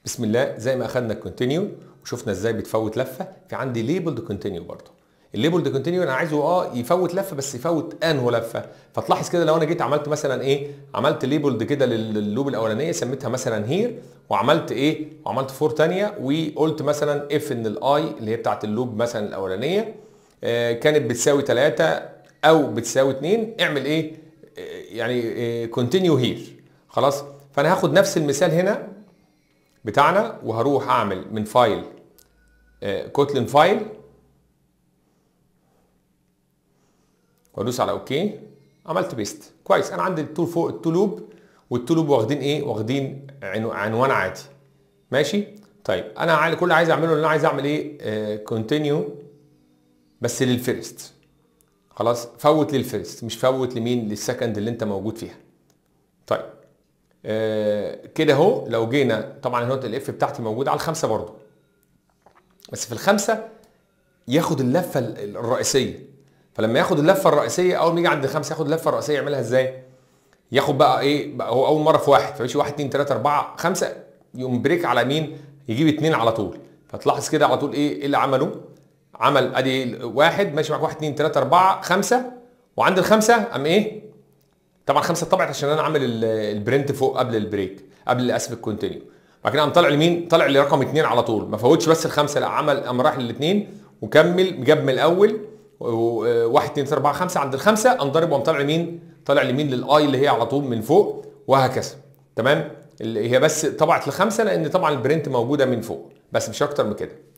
بسم الله زي ما اخدنا الكونتينيو وشفنا ازاي بتفوت لفه في عندي ليبلد كونتينيو برضه الليبلد كونتينيو انا عايزه اه يفوت لفه بس يفوت انه لفه فتلاحظ كده لو انا جيت عملت مثلا ايه عملت ليبلد كده لللوب الاولانيه سميتها مثلا هير وعملت ايه وعملت فور ثانيه وقلت مثلا اف ان الاي اللي هي بتاعت اللوب مثلا الاولانيه آه كانت بتساوي 3 او بتساوي 2 اعمل ايه آه يعني كونتينيو هير خلاص فانا هاخد نفس المثال هنا بتاعنا وهروح اعمل من فايل كوتلين فايل وادوس على اوكي عملت بيست كويس انا عندي التول فوق التو لوب والتو لوب واخدين ايه واخدين عنوان عادي ماشي طيب انا عايز كل اللي عايز اعمله ان انا عايز اعمل ايه كونتينيو بس للفيرست خلاص فوت للفيرست مش فوت لمين للسكند اللي انت موجود فيها طيب آه كده اهو لو جينا طبعا هنا الاف بتاعتي موجوده على الخمسه برضو بس في الخمسه ياخد اللفه الرئيسيه فلما ياخد اللفه الرئيسيه اول ما يجي عند الخمسه ياخد اللفه الرئيسيه يعملها ازاي؟ ياخد بقى ايه بقى هو اول مره في واحد فيمشي 1 2 3 4 5 يقوم بريك على مين؟ يجيب اثنين على طول فتلاحظ كده على طول ايه ايه اللي عمله؟ عمل ادي واحد ماشي معاك 1 2 3 4 5 وعند الخمسه قام ايه؟ طبعا خمسه طبعت عشان انا عامل البرنت فوق قبل البريك قبل اسف الكونتينيو بعد كده قام طالع لمين؟ طالع لرقم اثنين على طول ما فوتش بس الخمسه لا عمل قام راح للاثنين وكمل جاب من الاول واحد اثنين ثلاثة أربعة خمسة عند الخمسة قام ضارب وقام طالع لمين؟ طالع لمين للآي اللي هي على طول من فوق وهكذا تمام؟ اللي هي بس طبعت لخمسة لأن طبعا البرنت موجودة من فوق بس مش أكتر من كده